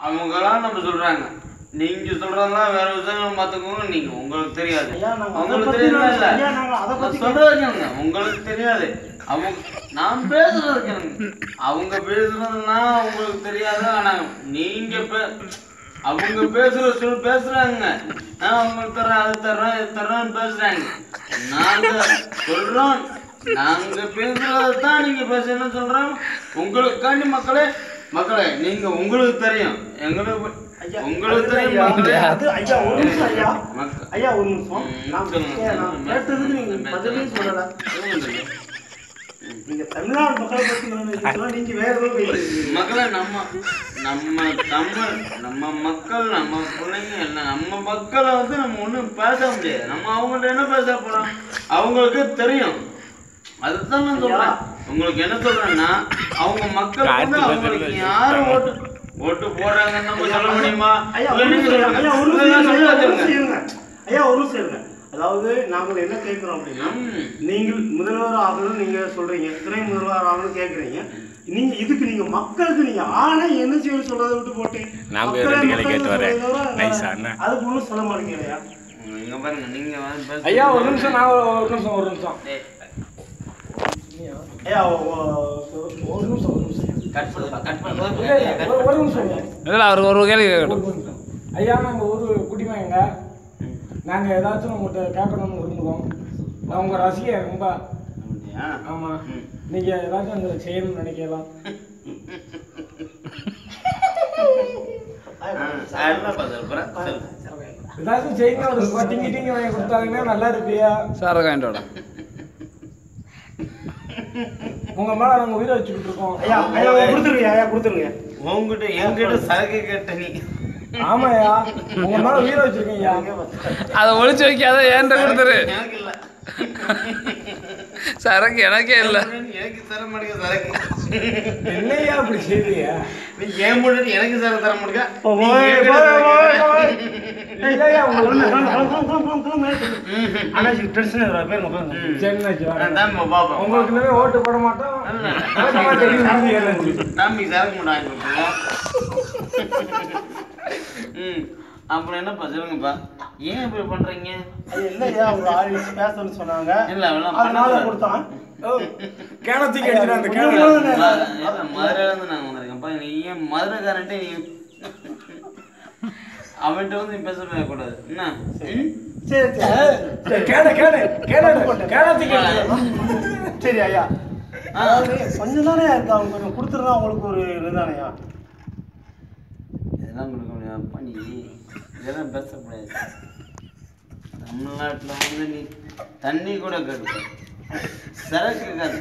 அவங்களாம் நம்ம சொல்றாங்க நீங்க சொல்றதெல்லாம் வேற விஷயம் பார்த்துக்கோங்க நீங்க உங்களுக்கு தெரியாது ஐயா, நாங்க அதை உங்களுக்கு பத்தி தெரியல நான் ஐயா, நாங்க அதை பத்தி நான் சொல்றது கேளுங்க. உங்களுக்கு தெரியாது அவங்க நான் பேசுறது கேளுங்க அவங்க பேசுறதுலாம் உங்களுக்கு தெரியாது ஆனா நீங்க பே அவங்க பேசுற சொல் பேசுறாங்க நான் உங்களுக்கு தர்றேன் அது தர்றேன் இது தர்றேன்னு பேசுறாங்க நாங்க சொல்றோம் நாங்க பேசுறதை தான் நீங்க பேசணும்னு சொல்றோம் உங்களுக்காண்டி மக்களே மக்களே நீங்க உங்களுக்கு தெரியும் எங்களுக்கு ஐயா, உங்களுக்கு அது தெரியும் ஐயா, மக்களே அது ஐயா ஒரு நிமிஷம் ஐயா மக்க- ஐயா ஒரு நிமிஷம் ம், நான் சொல்லுங்க. ஏன் நான் கேட்டதுக்கு நீங்க பதிலே சொல்லல நீங்க தமிழ்நாடு மக்களை பத்தி சொன்னா நீங்க வேற ஏதோ பேசுறீங்க மக்களே நம்ம நம்ம தமிழ் நம்ம மக்கள் நம்ம பிள்ளைங்க எல்லாம் நம்ம மக்களை வந்து நம்ம ஒண்ணும் பேச முடியாது நம்ம அவங்கள்ட்ட என்ன பேச போறோம் அவங்களுக்கு தெரியும் அதுதான் நான் சொல்றேன் உங்களுக்கு என்ன சொல்றேன்னா அவங்க மக்கள் வந்து அவங்களுக்கு யாரு ஓட்டு ஓட்டு போடுறாங்கன்னு நம்ம சொல்ல முடியுமா ஐயா இல்ல ஒரு நீங்க நிமிஷம் ஐயா ஒரு சொல்லுங்க. நிமிஷம் இல்ல, ஐயா, நான் ஒரு சொல்லுங்க. நிமிஷம் இருங்க. ஐயா ஒரு நிமிஷம் இருங்க அதாவது நாங்கள் என்ன கேட்கிறோம் அப்படின்னா ம். நீங்கள் முதல்வர் ஆகணும் நீங்க சொல்றீங்க துணை முதல்வர் ஆகணும் கேக்குறீங்க நீங்க இதுக்கு நீங்க மக்களுக்கு நீங்க ஆனா என்ன செய்யணும் சொல்றதை விட்டு போட்டு நான் போய் மக்களே ரெண்டு கேள்வி மக்கள்னு கேட்டு வரேன். சொல்றதை விட நைஸா, என்ன? அதுக்கு ஒன்றும் சொல்ல மாட்டேங்கிறீங்க ஐயா இங்க பாருங்க நீங்க வந்து பேசுங்க. ஐயா ஒரு நிமிஷம் நான் ஒரு ஒரு நிமிஷம் ஒரு நிமிஷம் டேய், ஐயா ஒ- ஒ- ஒரு நிமிஷம் ஒரு நிமிஷம் கட் பண்ணுப்பா, கட் பண்ணு. இல்ல, இல்ல, ஒரு- ஒரு நிமிஷம் ஐயா. இல்லை அவர் ஒரு கேள்வி ஒரு கேட்கட்டும் நிமிஷம். ஐயா நாங்க ஒரு குடிமையங்க நாங்க ஏதாச்சும் உங்கள்கிட்ட கேட்கணும்னு விரும்புவோம் நான் உங்க ரசிகர் ரொம்ப அப்படியா? ஆமா ம். நீங்க ஏதாச்சும் எங்களுக்கு செய்யணும்னு நினைக்கலாம் ஆ, அடுத்த பதில் அப்புறம் சொல்லு. ஏதாச்சும் செய்யணும் ஒரு டிங்கி டிங்கி வாங்கி கொடுத்தாங்கன்னா நல்லா இருப்பியா சார் காயின்டோட உங்க மேல நாங்க உயிரை வச்சுக்கிட்டு இருக்கோம் ஐயா ஐயா கொடுத்துருங்க ஐயா கொடுத்துருங்க உன்கிட்ட என்கிட்ட சரக்கு கேட்ட நீ ஆமாய்யா உங்க மேல உயிரை வச்சிருக்கேன் ஐயா அதை ஒளிச்சு வைக்காத ஏன்ட்ட கொடுத்துரு எனக்கு இல்ல சரக்கு எனக்கே இல்லை எனக்கு தர மாட்டேங்க சரக்கு என்னையா அப்படி செய்வீங்க நீ ஏன் முன்னாடி எனக்கு சரக்கு தர மாட்டேங்க நீ ஓய், என்கிட்ட ஓய், சரக்கு ஓய், கேட்ட. ஓய். ஐயா, உங்களுக்கு அண்ணாச்சி டென்ஷன் பேருங்க பேருங்க ம். சரிண்ணாச்சி வரேன். நான் தான் பாப்பேன். உங்களுக்கு இனிமே ஓட்டு போட மாட்டோம் இல்ல. வழக்கமா தெரியும் உறுதி இல்லைன்னு. தம்பி சரக்கு மட்டும் வாங்கி கொடுத்தீங்க. ம் அப்புறம் என்னப்பா சொல்லுங்கப்பா ஏன் இப்படி பண்றீங்க அது இல்லையா அவங்க ஆறு நிமிஷம் பேசணும்னு சொன்னாங்க இல்ல அவெல்லாம் அதனால பண்ணக்கூடாது. கொடுத்தான் ஓ, கேணத்துக்கு அடிச்சிட்டு அந்த கேண ஐயா, ம- இல்ல, மதுரையில இருந்து நாங்க வந்திருக்கேன்ப்பா நீ ஏன் மதுரைக்காரன்ட்டு நீ அவன்கிட்ட வந்து நீ பேச கூடாது என்ன ம்? சரி சரி சரி கேண கேண கேண கேணத்துக்கு அடிச்சிட்டு சரி ஐயா ஆ. அதாவது கொஞ்சம் தானே இருக்கு அவங்க கொஞ்சம் கொடுத்துருந்தா அவங்களுக்கு ஒரு இதுதானையா இதெல்லாம் கொடுக்க முடியாதுப்பா நீ இதெல்லாம் பேசக்கூடாது தமிழ்நாட்டில் வந்து நீ தண்ணி கூட கேட்க சரக்கு கேட்காது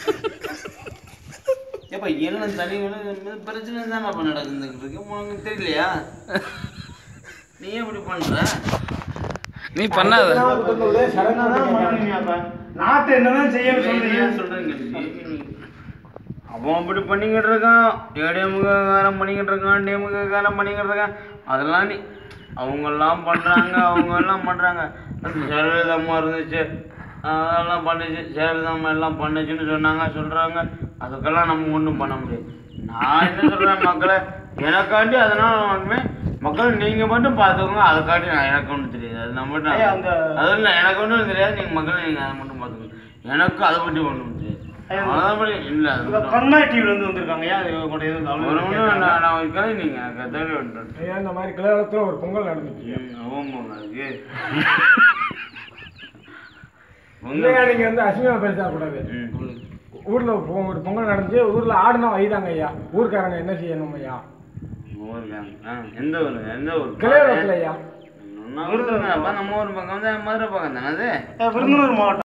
ஏப்பா என்ன தண்ணி வேணும் பிரச்சனை தான் அப்போ நடந்துக்கிட்டு இருக்கு உனக்கு தெரியலையா நீ ஏன் இப்படி பண்ற நீ பண்ணாத என்னதான் பண்ணணுங்க அப்ப நாட்டை என்னதான் செய்யணும் சொல்றீங்க ஏன் சொல்றீங்க நீ? அவன் அப்படி பண்ணிக்கிட்டு இருக்கான் ஏடிஎம்க காரம் பண்ணிக்கிட்டு இருக்கான் டிஎம்க காரம் பண்ணிக்கிட்டு இருக்கான் அதெல்லாம் நீ அவங்கெல்லாம் பண்றாங்க அவங்க எல்லாம் பண்றாங்க ஜெயலலிதா இருந்துச்சு அதெல்லாம் பண்ணுச்சு ஜெயலலிதா எல்லாம் பண்ணுச்சுன்னு சொன்னாங்க சொல்றாங்க அதுக்கெல்லாம் நம்ம ஒன்றும் பண்ண முடியாது நான் என்ன சொல்றேன் மக்களை எனக்காண்டி அதனால ஒன்றுமே மக்கள் நீங்க மட்டும் பார்த்துக்கோங்க அதுக்காண்டி நான் எனக்கு ஒன்றும் தெரியாது அது நம்ம மட்டும் ஐயா, அந்த- அது இல்லை எனக்கு ஒன்றும் தெரியாது நீங்கள் மக்கள் நீங்கள் அதை மட்டும் பார்த்துக்கோங்க எனக்கு அதை பற்றி ஒன்றும் தெரியாது ஐயா, அதான் இல்லை அது இவங்க மட்டும். கண்மாய் டிவில இருந்து வந்திருக்காங்க ஐயா இது கூட எதுவும் ஒரு கவலை ஒன்றும் கேட்கறாங்க. நான் நான் வைக்காத நீங்கள் எனக்கு தேவை வந்துட்டு ஐயா இந்த மாதிரி கிளத்துல ஒரு பொங்கல் நடந்துச்சு ஆமாங்க அதுக்கு இல்லையா நீங்க வந்து அசிங்கமா பேசக்கூடாது ம். ஊர்ல பொ- ஒரு பொங்கல் நடந்துச்சு ஊர்ல ஆடுனா வைதாங்க ஐயா ஊர்க்காரங்க என்ன செய்யணும் ஐயா ஊருக்காங்க. ஆ, எந்த ஊர் எந்த ஊர் கிளையத்துல ஐயா நம்ம ஊர் பக்கம் வந்து மதுரை பக்கம் தானே அது விருதுநகர் மாவட்டம்